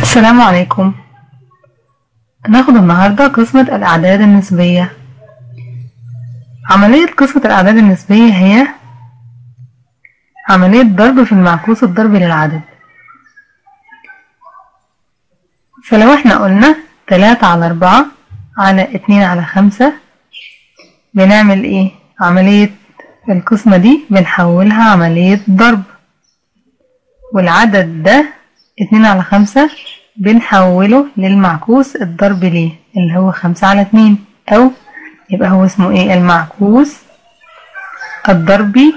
السلام عليكم هناخد النهاردة قسمة الأعداد النسبية عملية قسمة الأعداد النسبية هي عملية ضرب في المعكوس الضربي للعدد فلو احنا قلنا تلاتة على أربعة على اتنين على خمسة بنعمل ايه عملية القسمة دي بنحولها عملية ضرب والعدد ده اتنين على خمسة بنحوله للمعكوس الضرب ليه اللي هو خمسة على اتنين أو يبقى هو اسمه ايه المعكوس الضربي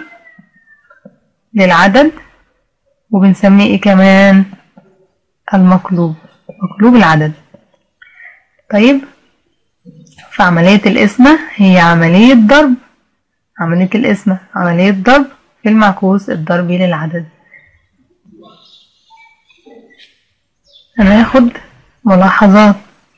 للعدد وبنسميه ايه كمان المقلوب مقلوب العدد طيب فعملية القسمة هي عملية ضرب عملية القسمة عملية ضرب في المعكوس الضربي للعدد هناخد ملاحظات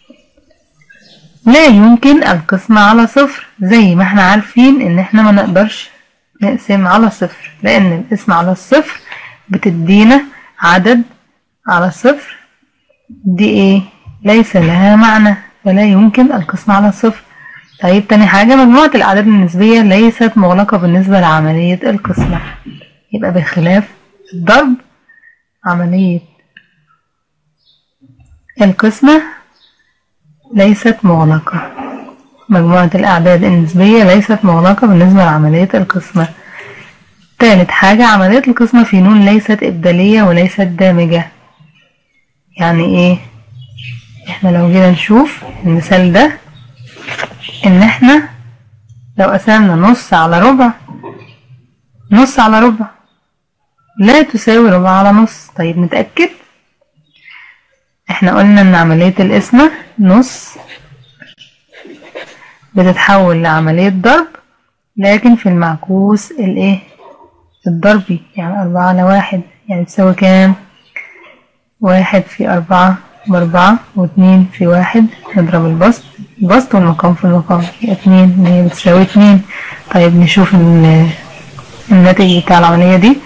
لا يمكن القسمة على صفر زي ما احنا عارفين ان احنا ما نقدرش نقسم على صفر لان القسمة على الصفر بتدينا عدد على صفر دي ايه ليس لها معنى فلا يمكن القسمة على صفر طيب تاني حاجة مجموعة الأعداد النسبية ليست مغلقة بالنسبة لعملية القسمة يبقى بخلاف الضرب عملية القسمة ليست مغلقة مجموعة الأعداد النسبية ليست مغلقة بالنسبة لعملية القسمة تالت حاجة عملية القسمة في نون ليست إبدالية وليست دامجة يعني إيه إحنا لو جينا نشوف المثال ده إن إحنا لو قسمنا نص على ربع نص على ربع لا تساوي ربع على نص طيب نتأكد احنا قلنا ان عملية القسمة نص بتتحول لعملية ضرب لكن في المعكوس الايه الضربي يعني أربعة على واحد يعني تساوي كام واحد في أربعة بأربعة واتنين في واحد نضرب البسط البسط والمقام في المقام اتنين ان هي بتساوي اتنين طيب نشوف الناتج بتاع العملية دي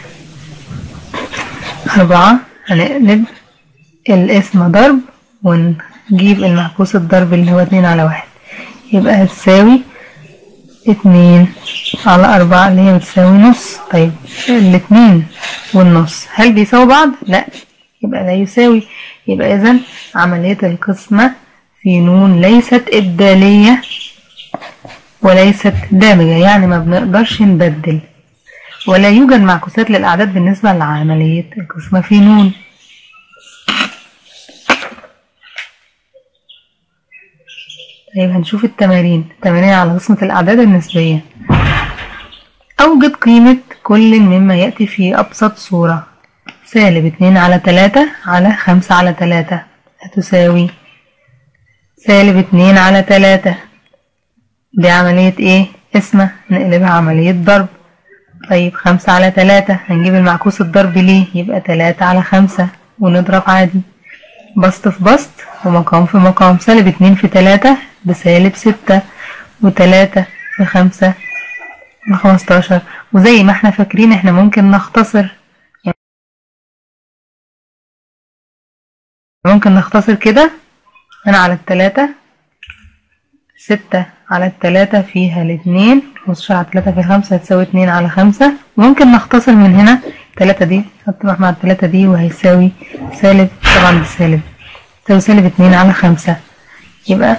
أربعة هنقلب الاسم ضرب ونجيب المعكوس الضرب اللي هو اتنين على واحد يبقى هتساوي اتنين على أربعة اللي هي بتساوي نص طيب الاتنين والنص هل بيساوي بعض؟ لا يبقى لا يساوي يبقى إذا عملية القسمة في نون ليست إبدالية وليست دامجة يعني ما بنقدرش نبدل ولا يوجد معكوسات للأعداد بالنسبة لعملية القسمة في نون طيب هنشوف التمارين التمارين على قسمة الأعداد النسبية أوجد قيمة كل مما يأتي في أبسط صورة سالب اتنين على تلاتة على خمسة على تلاتة هتساوي سالب اتنين على تلاتة دي عملية ايه اسمة نقلبها عملية ضرب طيب خمسة على تلاتة هنجيب المعكوس الضرب ليه يبقى تلاتة على خمسة ونضرب عادي بسط في بسط ومقام في مقام سالب اتنين في تلاتة بسالب ستة وتلاتة في خمسة بخمستاشر وزي ما احنا فاكرين احنا ممكن نختصر يعني ممكن نختصر كده هنا على التلاتة ستة على التلاتة فيها الاتنين خمستاشر على التلاتة في خمسة هتساوي اتنين على خمسة ممكن نختصر من هنا التلاتة دي هتروح مع التلاتة دي وهيساوي سالب طبعا بالسالب تساوي سالب اتنين على خمسة يبقى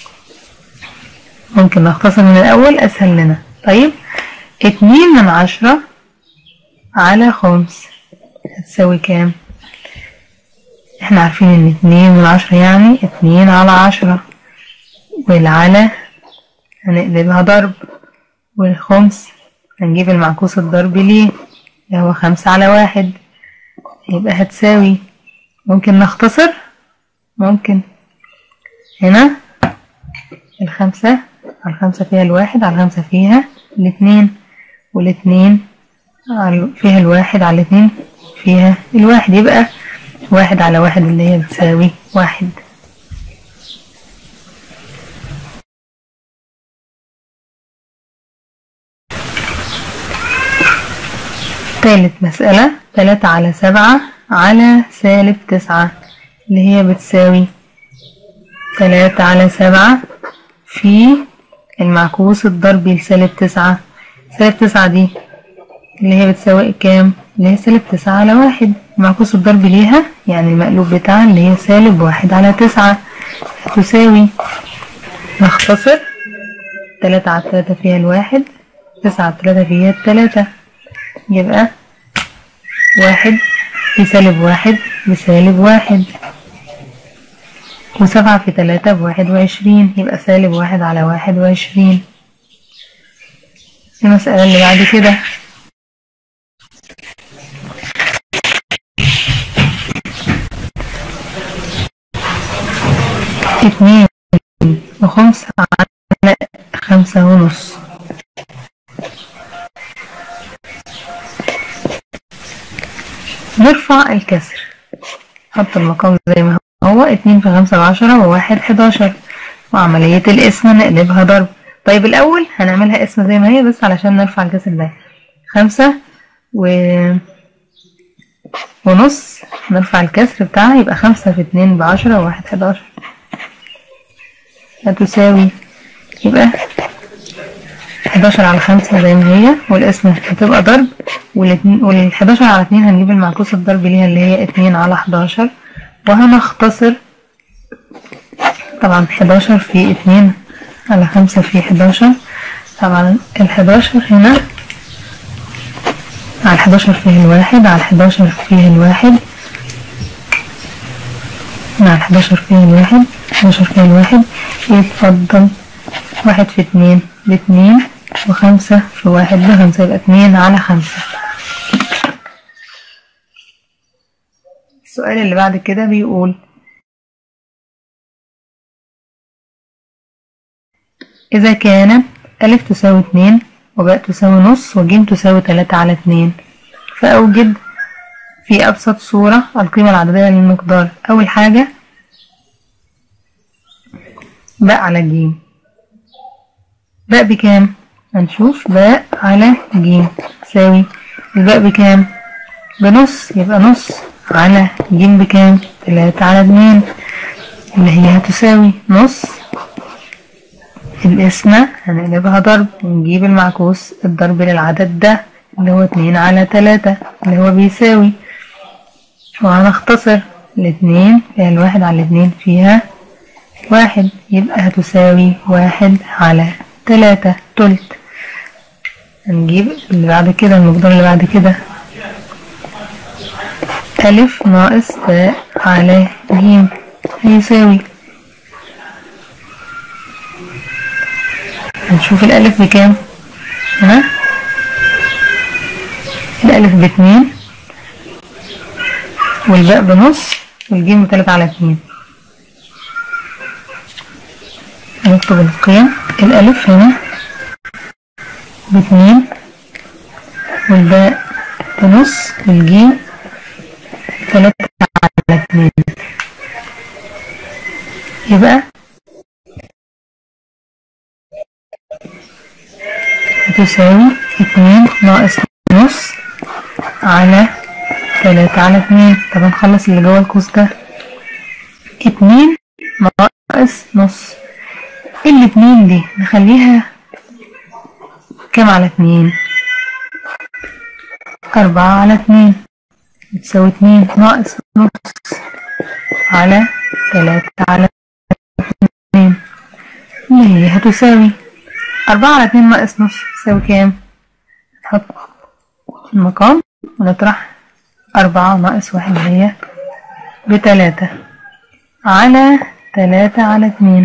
ممكن نختصر من الأول أسهل لنا طيب اتنين من عشرة على خمس هتساوي كام احنا عارفين ان اتنين من عشرة يعني اتنين على عشرة والعلى هنقلبها ضرب والخمس هنجيب المعكوس الضربي ليه اللي هو خمسة على واحد يبقى هتساوي ممكن نختصر ممكن هنا الخمسة على الخمسة فيها الواحد على الخمسة فيها الاتنين والاتنين فيها الواحد على الاتنين فيها الواحد يبقى واحد على واحد اللي هي بتساوي واحد تالت مسألة تلاتة على سبعة على سالب تسعة اللي هي بتساوي تلاتة على سبعة في المعكوس الضربي لسالب تسعة سالب تسعة دي اللي هي بتساوي كام؟ اللي هي سالب تسعة على واحد المعكوس الضربي ليها يعني المقلوب بتاعها اللي هي سالب واحد على تسعة هتساوي نختصر تلاتة على تلاتة فيها الواحد تسعة على تلاتة فيها التلاتة يبقى واحد في سالب واحد بسالب واحد وسبعة في تلاتة بواحد وعشرين يبقى سالب واحد على واحد وعشرين المسألة اللي بعد كده اتنين وخمسة على خمسة ونص نرفع الكسر حط المقام زي ما هو اتنين في خمسة بعشرة وواحد حداشر وعملية القسمة نقلبها ضرب طيب الأول هنعملها قسمة زي ما هي بس علشان نرفع الكسر ده خمسة و ونص نرفع الكسر بتاعها يبقى خمسة في اتنين بعشرة وواحد حداشر هتساوي يبقى حداشر على خمسة زي ما هي والقسمة هتبقى ضرب والاتنين والحداشر على اتنين هنجيب المعكوس الضرب ليها اللي هي اتنين على حداشر وهنختصر طبعا حداشر في اتنين على خمسة في حداشر طبعا الحداشر هنا على الحداشر فيه الواحد على الحداشر فيه الواحد مع الحداشر فيه الواحد حداشر فيه الواحد يتفضل واحد في اتنين باتنين وخمسة في واحد بخمسة يبقى اتنين على خمسة السؤال اللي بعد كده بيقول إذا كانت ألف تساوي اتنين وباء تساوي نص وجيم تساوي تلاتة على اتنين فأوجد في أبسط صورة القيمة العددية للمقدار أول حاجة باء على جيم باء بكام؟ هنشوف باء على جيم تساوي الباء بكام؟ بنص يبقى نص على جيم بكام؟ تلاتة على اتنين اللي هي هتساوي نص القسمة هنقلبها ضرب ونجيب المعكوس الضرب للعدد ده اللي هو اتنين على تلاتة اللي هو بيساوي وهنختصر الاتنين فيها الواحد على الاتنين فيها واحد يبقى هتساوي واحد على تلاتة تلت هنجيب اللي بعد كده المقدار اللي بعد كده ألف ناقص باء على جيم هيساوي هنشوف الألف بكام هنا الألف باتنين والباء بنص والجيم بتلاتة على اتنين هنكتب القيم الألف هنا باتنين والباء بنص والجيم تلاتة على اتنين يبقى هتساوي اتنين ناقص نص على تلاتة على اتنين طب هنخلص اللي جوه القوس ده اتنين ناقص نص الاتنين دي نخليها كام على اتنين أربعة على اتنين بتساوي اتنين ناقص نص على تلاتة على اتنين اللي هي هتساوي أربعة على اتنين ناقص نص تساوي كام؟ نحط المقام ونطرح أربعة ناقص واحد اللي هي بتلاتة على تلاتة على اتنين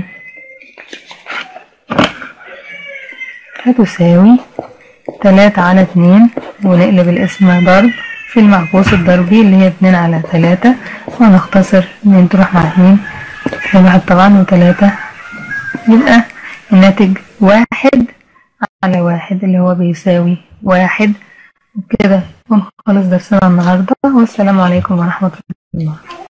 هتساوي تلاتة على اتنين ونقلب الاسم ضرب في المعكوس الضربي اللي هي اتنين على تلاتة ونختصر اتنين تروح مع اتنين في واحد طبعا وتلاتة يبقى الناتج واحد على واحد اللي هو بيساوي واحد وكده نكون خلص درسنا النهاردة والسلام عليكم ورحمة الله